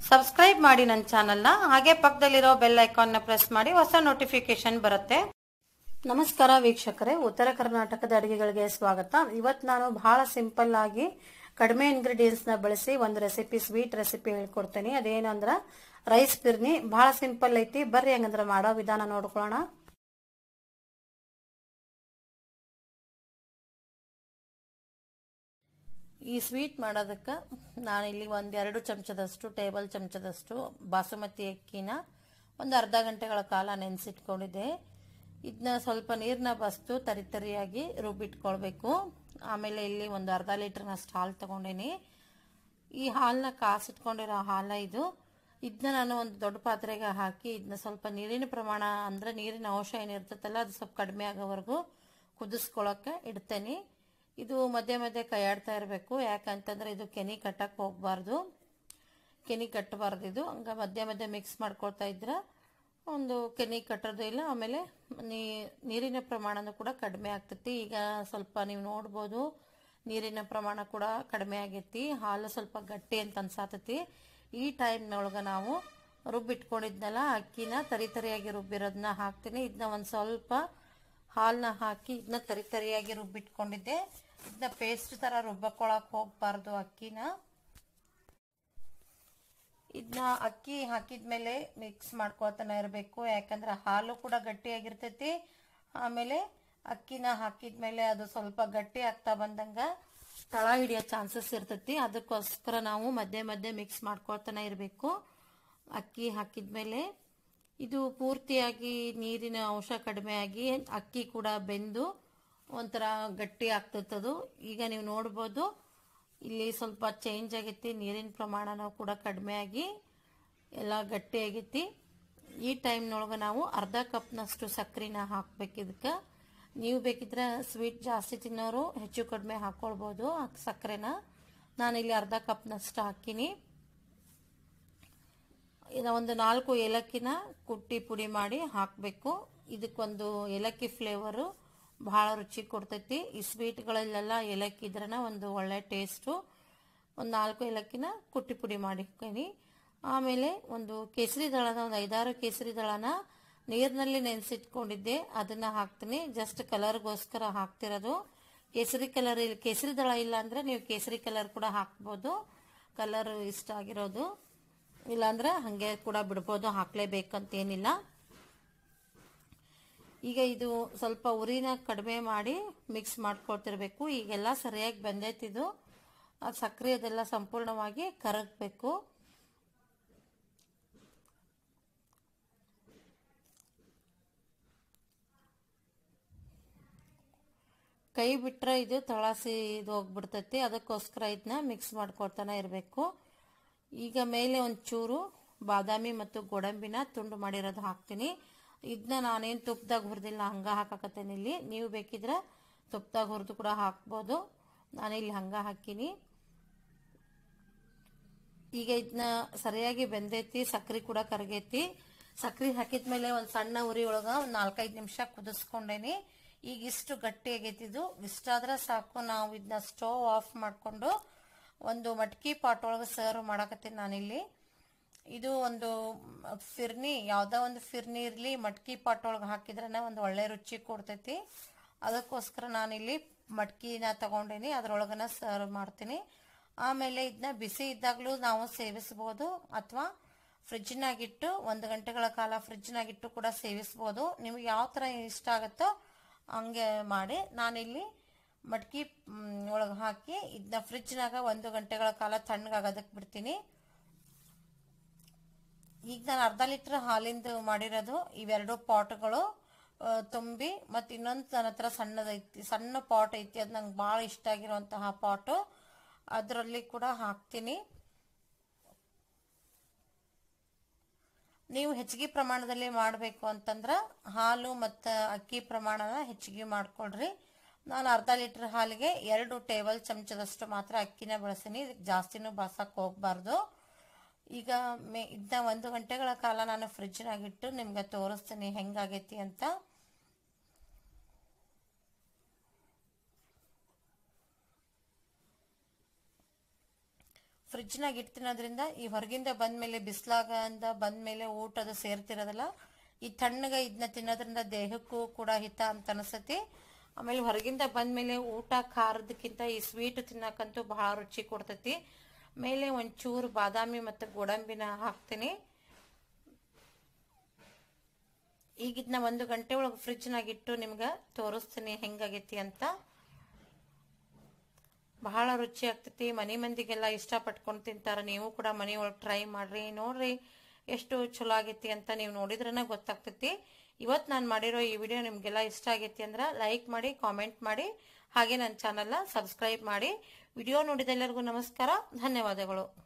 subscribe ಮಾಡಿ ನನ್ನ ಚಾನಲ್ನ ಹಾಗೆ ಪಕ್ಕದಲ್ಲಿರೋ ಬೆಲ್ ಐಕಾನ್ನ ಪ್ರೆಸ್ ಮಾಡಿ ಹೊಸ ನೋಟಿಫಿಕೇಶನ್ ಬರುತ್ತೆ ನಮಸ್ಕಾರ ವೀಕ್ಷಕರೇ ಉತ್ತರ ಕರ್ನಾಟಕದ ಅಡುಗೆಗಳಿಗೆ ಸ್ವಾಗತ ಇವತ್ತು ನಾನು ಬಹಳ ಸಿಂಪಲ್ ಆಗಿ ಕಡಿಮೆ ಇಂಗ್ರೀಡಿಯೆಂಟ್ಸ್ ನ ಬಳಸಿ ಒಂದು ರೆಸಿಪಿ ಸ್ವೀಟ್ ರೆಸಿಪಿ ಹೇಳ್ಕೊಡ್ತೀನಿ ಅದೇನಂದ್ರ ರೈಸ್ ಬಿರ್ನಿ ಬಹಳ ಸಿಂಪಲ್ ಐತಿ ಬರ್ರಿ ಹಂಗಂದ್ರ ಮಾಡೋ ವಿಧಾನ ನೋಡ್ಕೊಳ್ಳೋಣ ಈ ಸ್ವೀಟ್ ಮಾಡೋದಕ್ಕೆ ನಾನಿಲ್ಲಿ ಒಂದು ಎರಡು ಚಮಚದಷ್ಟು ಟೇಬಲ್ ಚಮಚದಷ್ಟು ಬಾಸುಮತಿ ಅಕ್ಕಿನ ಒಂದು ಅರ್ಧ ಗಂಟೆಗಳ ಕಾಲ ನೆನೆಸಿಟ್ಕೊಂಡಿದ್ದೆ ಇದನ್ನ ಸ್ವಲ್ಪ ನೀರನ್ನ ಬಸ್ತು ತರಿ ತರಿಯಾಗಿ ರುಬ್ಬಿಟ್ಕೊಳ್ಬೇಕು ಆಮೇಲೆ ಇಲ್ಲಿ ಒಂದು ಅರ್ಧ ಲೀಟ್ರ್ನಷ್ಟು ಹಾಲು ತಗೊಂಡೀನಿ ಈ ಹಾಲನ್ನ ಕಾಸಿಟ್ಕೊಂಡಿರೋ ಹಾಲ ಇದು ಇದನ್ನ ನಾನು ಒಂದು ದೊಡ್ಡ ಪಾತ್ರೆಗೆ ಹಾಕಿ ಇದನ್ನ ಸ್ವಲ್ಪ ನೀರಿನ ಪ್ರಮಾಣ ಅಂದರೆ ನೀರಿನ ಅಂಶ ಏನಿರ್ತೈತಲ್ಲ ಅದು ಸ್ವಲ್ಪ ಕಡಿಮೆ ಆಗೋವರೆಗೂ ಕುದಿಸ್ಕೊಳ್ಳೋಕೆ ಇಡ್ತೇನೆ ಇದು ಮಧ್ಯೆ ಮಧ್ಯೆ ಕೈಯಾಡ್ತಾ ಇರಬೇಕು ಯಾಕಂತಂದ್ರೆ ಇದು ಕೆನಿ ಕಟ್ಟಕ್ಕೆ ಹೋಗಬಾರ್ದು ಕೆನಿ ಕಟ್ಟಬಾರ್ದು ಇದು ಹಂಗ ಮಧ್ಯೆ ಮಧ್ಯೆ ಮಿಕ್ಸ್ ಮಾಡ್ಕೊಳ್ತಾ ಇದ್ರೆ ಒಂದು ಕೆನಿ ಕಟ್ಟೋದು ಇಲ್ಲ ಆಮೇಲೆ ನೀ ನೀರಿನ ಪ್ರಮಾಣನೂ ಕೂಡ ಕಡಿಮೆ ಆಗ್ತೈತಿ ಈಗ ಸ್ವಲ್ಪ ನೀವು ನೋಡ್ಬೋದು ನೀರಿನ ಪ್ರಮಾಣ ಕೂಡ ಕಡಿಮೆ ಆಗೈತಿ ಹಾಲು ಸ್ವಲ್ಪ ಗಟ್ಟಿ ಅಂತ ಅನ್ಸಾತೈತಿ ಈ ಟೈಮ್ನೊಳಗೆ ನಾವು ರುಬ್ಬಿಟ್ಕೊಂಡಿದ್ನಲ್ಲ ಅಕ್ಕಿನ ತರಿ ತರಿಯಾಗಿ ರುಬ್ಬಿರೋದನ್ನ ಹಾಕ್ತೀನಿ ಇದನ್ನ ಒಂದು ಸ್ವಲ್ಪ ಹಾಲನ್ನ ಹಾಕಿ ಇದನ್ನ ತರಿ ತರಿಯಾಗಿ ರುಬ್ಬಿಟ್ಕೊಂಡಿದ್ದೆ ಇದನ್ನ ಪೇಸ್ಟ್ ಥರ ರುಬ್ಬಕೊಳಕ್ ಹೋಗ್ಬಾರ್ದು ಅಕ್ಕಿನ ಇದನ್ನ ಅಕ್ಕಿ ಹಾಕಿದ್ಮೇಲೆ ಮಿಕ್ಸ್ ಮಾಡ್ಕೊತಾನೆ ಇರಬೇಕು ಯಾಕಂದ್ರೆ ಹಾಲು ಕೂಡ ಗಟ್ಟಿಯಾಗಿರ್ತೈತಿ ಆಮೇಲೆ ಅಕ್ಕಿನ ಹಾಕಿದ್ಮೇಲೆ ಅದು ಸ್ವಲ್ಪ ಗಟ್ಟಿ ಆಗ್ತಾ ಬಂದಂಗ ತಳ ಹಿಡಿಯೋ ಚಾನ್ಸಸ್ ಇರ್ತೈತಿ ಅದಕ್ಕೋಸ್ಕರ ನಾವು ಮಧ್ಯೆ ಮಧ್ಯೆ ಮಿಕ್ಸ್ ಮಾಡ್ಕೊಳ್ತಾನೆ ಇರಬೇಕು ಅಕ್ಕಿ ಹಾಕಿದ್ಮೇಲೆ ಇದು ಪೂರ್ತಿಯಾಗಿ ನೀರಿನ ಅಂಶ ಕಡಿಮೆ ಆಗಿ ಅಕ್ಕಿ ಕೂಡ ಬೆಂದು ಒಂಥರ ಗಟ್ಟಿ ಆಗ್ತೈತದು ಈಗ ನೀವು ನೋಡ್ಬೋದು ಇಲ್ಲಿ ಸ್ವಲ್ಪ ಚೇಂಜ್ ಆಗೈತಿ ನೀರಿನ ಪ್ರಮಾಣನೂ ಕೂಡ ಕಡಿಮೆ ಆಗಿ ಎಲ್ಲ ಗಟ್ಟಿ ಆಗೈತಿ ಈ ಟೈಮ್ನೊಳಗೆ ನಾವು ಅರ್ಧ ಕಪ್ನಷ್ಟು ಸಕ್ಕರೆನ ಹಾಕ್ಬೇಕು ಇದಕ್ಕೆ ನೀವು ಬೇಕಿದ್ರೆ ಸ್ವೀಟ್ ಜಾಸ್ತಿ ತಿನ್ನೋರು ಹೆಚ್ಚು ಕಡಿಮೆ ಹಾಕ್ಕೊಳ್ಬೋದು ಸಕ್ಕರೆನ ನಾನಿಲ್ಲಿ ಅರ್ಧ ಕಪ್ನಷ್ಟು ಹಾಕಿನಿ ಇನ್ನು ಒಂದು ನಾಲ್ಕು ಏಲಕ್ಕಿನ ಕುಟ್ಟಿ ಪುಡಿ ಮಾಡಿ ಹಾಕಬೇಕು ಇದಕ್ಕೊಂದು ಏಲಕ್ಕಿ ಫ್ಲೇವರು ಭಾಳ ರುಚಿ ಕೊಡ್ತೈತಿ ಈ ಸ್ವೀಟ್ಗಳಲ್ಲೆಲ್ಲ ಏಲಕ್ಕಿ ಇದ್ರನ ಒಂದು ಒಳ್ಳೆ ಟೇಸ್ಟು ಒಂದು ನಾಲ್ಕು ಏಲಕ್ಕಿನ ಕುಟ್ಟಿ ಪುಡಿ ಮಾಡಿದ್ದೀನಿ ಆಮೇಲೆ ಒಂದು ಕೇಸರಿ ದಳನ ಒಂದು ಐದಾರು ಕೇಸರಿ ದಳನ ನೀರಿನಲ್ಲಿ ನೆನೆಸಿಟ್ಕೊಂಡಿದ್ದೆ ಅದನ್ನ ಹಾಕ್ತೀನಿ ಜಸ್ಟ್ ಕಲರ್ಗೋಸ್ಕರ ಹಾಕ್ತಿರೋದು ಕೇಸರಿ ಕಲರ್ ಇಲ್ಲ ಕೇಸರಿ ದಳ ಇಲ್ಲ ಅಂದ್ರೆ ನೀವು ಕೇಸರಿ ಕಲರ್ ಕೂಡ ಹಾಕ್ಬೋದು ಕಲರ್ ಇಷ್ಟ ಆಗಿರೋದು ಇಲ್ಲಾಂದ್ರೆ ಹಾಗೆ ಕೂಡ ಬಿಡ್ಬೋದು ಹಾಕ್ಲೇಬೇಕಂತ ಏನಿಲ್ಲ ಈಗ ಇದು ಸ್ವಲ್ಪ ಉರಿನ ಕಡಿಮೆ ಮಾಡಿ ಮಿಕ್ಸ್ ಮಾಡ್ಕೊಳ್ತಿರ್ಬೇಕು ಈಗೆಲ್ಲ ಸರಿಯಾಗಿ ಬಂದೈತಿದು ಆ ಸಕ್ಕರೆ ಅದೆಲ್ಲ ಸಂಪೂರ್ಣವಾಗಿ ಕರಗಬೇಕು ಕೈ ಬಿಟ್ರೆ ಇದು ತಳಸಿ ಇದು ಹೋಗ್ಬಿಡ್ತೈತಿ ಅದಕ್ಕೋಸ್ಕರ ಇದನ್ನ ಮಿಕ್ಸ್ ಮಾಡ್ಕೊಳ್ತಾನೆ ಇರಬೇಕು ಈಗ ಮೇಲೆ ಒಂಚೂರು ಬಾದಾಮಿ ಮತ್ತು ಗೋಡಂಬಿನ ತುಂಡು ಮಾಡಿರೋದು ಹಾಕ್ತೀನಿ ಇದನ್ನ ನಾನೇನು ತುಪ್ಪದಾಗ ಹುರಿದಿಲ್ಲ ಹಂಗ ಹಾಕಕತ್ತೇನೆ ಇಲ್ಲಿ ನೀವು ಬೇಕಿದ್ರೆ ತುಪ್ಪದಾಗ ಹುರಿದು ಕೂಡ ಹಾಕ್ಬೋದು ನಾನಿಲ್ಲಿ ಹಂಗ ಹಾಕಿನಿ ಈಗ ಇದನ್ನ ಸರಿಯಾಗಿ ಬೆಂದೈತಿ ಸಕ್ರೆ ಕೂಡ ಕರಗೈತಿ ಸಕ್ರೆ ಹಾಕಿದ್ಮೇಲೆ ಒಂದು ಸಣ್ಣ ಉರಿ ಒಳಗ ಒಂದು ನಾಲ್ಕೈದು ನಿಮಿಷ ಕುದಿಸ್ಕೊಂಡೇನಿ ಈಗ ಇಷ್ಟು ಗಟ್ಟಿ ಆಗೈತಿದು ಇಷ್ಟಾದ್ರೆ ಸಾಕು ನಾವು ಇದನ್ನ ಸ್ಟೋವ್ ಆಫ್ ಮಾಡಿಕೊಂಡು ಒಂದು ಮಟ್ಕಿ ಪಾಟ್ ಒಳಗೆ ಸರ್ವ್ ಮಾಡಕತ್ತೀನಿ ನಾನಿಲ್ಲಿ ಇದು ಒಂದು ಫಿರ್ನಿ ಯಾವುದೋ ಒಂದು ಫಿರ್ನಿ ಇರಲಿ ಮಟ್ಕಿ ಪಾಟ್ ಒಳಗೆ ಹಾಕಿದ್ರೆ ಒಂದು ಒಳ್ಳೆ ರುಚಿ ಕೊಡ್ತೈತಿ ಅದಕ್ಕೋಸ್ಕರ ನಾನಿಲ್ಲಿ ಮಟ್ಕಿನ ತಗೊಂಡೇನಿ ಅದ್ರೊಳಗನ ಸರ್ವ್ ಮಾಡ್ತೀನಿ ಆಮೇಲೆ ಇದನ್ನ ಬಿಸಿ ಇದ್ದಾಗಲೂ ನಾವು ಸೇವಿಸ್ಬೋದು ಅಥವಾ ಫ್ರಿಜ್ನಾಗಿಟ್ಟು ಒಂದು ಗಂಟೆಗಳ ಕಾಲ ಫ್ರಿಜ್ನಾಗಿಟ್ಟು ಕೂಡ ಸೇವಿಸ್ಬೋದು ನಿಮ್ಗೆ ಯಾವ ಥರ ಇಷ್ಟ ಆಗುತ್ತೋ ಹಂಗೆ ಮಾಡಿ ನಾನಿಲ್ಲಿ ಮಟ್ಕಿ ಒಳಗೆ ಹಾಕಿ ಇದನ್ನ ಫ್ರಿಜ್ನಾಗ ಒಂದು ಗಂಟೆಗಳ ಕಾಲ ತಣ್ಣಗಾಗೋದಕ್ಕೆ ಬಿಡ್ತೀನಿ ಈಗ ನಾನು ಅರ್ಧ ಲೀಟ್ರ್ ಹಾಲಿಂದ ಮಾಡಿರೋದು ಇವೆರಡು ಪಾಟ್ಗಳು ತುಂಬಿ ಮತ್ತು ಇನ್ನೊಂದು ನನ್ನ ಹತ್ರ ಸಣ್ಣದೈತಿ ಸಣ್ಣ ಪಾಟ್ ಐತಿ ಅದು ನಂಗೆ ಭಾಳ ಇಷ್ಟ ಆಗಿರುವಂತಹ ಪಾಟು ಅದರಲ್ಲಿ ಕೂಡ ಹಾಕ್ತೀನಿ ನೀವು ಹೆಚ್ಚಿಗೆ ಪ್ರಮಾಣದಲ್ಲಿ ಮಾಡಬೇಕು ಅಂತಂದ್ರೆ ಹಾಲು ಮತ್ತು ಅಕ್ಕಿ ಪ್ರಮಾಣನ ಹೆಚ್ಚಿಗೆ ಮಾಡ್ಕೊಳ್ರಿ ನಾನು ಅರ್ಧ ಲೀಟರ್ ಹಾಲಿಗೆ ಎರಡು ಟೇಬಲ್ ಚಮಚದಷ್ಟು ಮಾತ್ರ ಅಕ್ಕಿನ ಬಳಸೀನಿ ಇದಕ್ಕೆ ಜಾಸ್ತಿನೂ ಬಳಸಕ್ಕೆ ಹೋಗ್ಬಾರ್ದು ಈಗ ಮೇ ಇದನ್ನ ಒಂದು ಗಂಟೆಗಳ ಕಾಲ ನಾನು ಫ್ರಿಜ್ನಾಗಿಟ್ಟು ನಿಮ್ಗೆ ತೋರಿಸ್ತೀನಿ ಹೆಂಗಾಗೈತಿ ಅಂತ ಫ್ರಿಜ್ನಾಗ ಇಟ್ಟು ತಿನ್ನೋದ್ರಿಂದ ಈ ಹೊರಗಿಂದ ಬಂದ್ಮೇಲೆ ಬಿಸಿಲಾಗಂದ ಬಂದ್ಮೇಲೆ ಊಟದ ಸೇರ್ತಿರೋದಲ್ಲ ಈ ತಣ್ಣಗ ಇದನ್ನ ತಿನ್ನೋದ್ರಿಂದ ದೇಹಕ್ಕೂ ಕೂಡ ಹಿತ ಅಂತ ಅನಿಸ್ತತಿ ಆಮೇಲೆ ಹೊರಗಿಂದ ಬಂದ್ಮೇಲೆ ಊಟ ಖಾರದಕ್ಕಿಂತ ಈ ಸ್ವೀಟ್ ತಿನ್ನಕ್ಕಂತೂ ಬಹಳ ರುಚಿ ಕೊಡ್ತೈತಿ ಮೇಲೆ ಒಂಚೂರು ಬಾದಾಮಿ ಮತ್ತು ಗೋಡಂಬಿನ ಹಾಕ್ತೀನಿ ಈಗ ಇದನ್ನ ಒಂದು ಗಂಟೆ ಒಳಗೆ ಫ್ರಿಜ್ನಾಗ ಇಟ್ಟು ನಿಮ್ಗೆ ತೋರಿಸ್ತೀನಿ ಹೆಂಗಾಗೈತಿ ಅಂತ ಬಹಳ ರುಚಿ ಆಗ್ತೈತಿ ಮನೆ ಮಂದಿಗೆಲ್ಲ ಇಷ್ಟಪಟ್ಕೊಂಡು ತಿಂತಾರ ನೀವು ಕೂಡ ಮನೆ ಒಳಗೆ ಟ್ರೈ ಮಾಡ್ರಿ ನೋಡ್ರಿ ಎಷ್ಟು ಚಲೋ ಆಗೈತಿ ಅಂತ ನೀವು ನೋಡಿದ್ರನ ಗೊತ್ತಾಗ್ತೈತಿ ಇವತ್ತು ನಾನು ಮಾಡಿರೋ ಈ ವಿಡಿಯೋ ನಿಮಗೆಲ್ಲ ಇಷ್ಟ ಆಗೈತಿ ಅಂದ್ರೆ ಲೈಕ್ ಮಾಡಿ ಕಾಮೆಂಟ್ ಮಾಡಿ ಹಾಗೆ ನನ್ನ ಚಾನಲ್ನ ಸಬ್ಸ್ಕ್ರೈಬ್ ಮಾಡಿ ವಿಡಿಯೋ ನೋಡಿದ ಎಲ್ಲರಿಗೂ ನಮಸ್ಕಾರ ಧನ್ಯವಾದಗಳು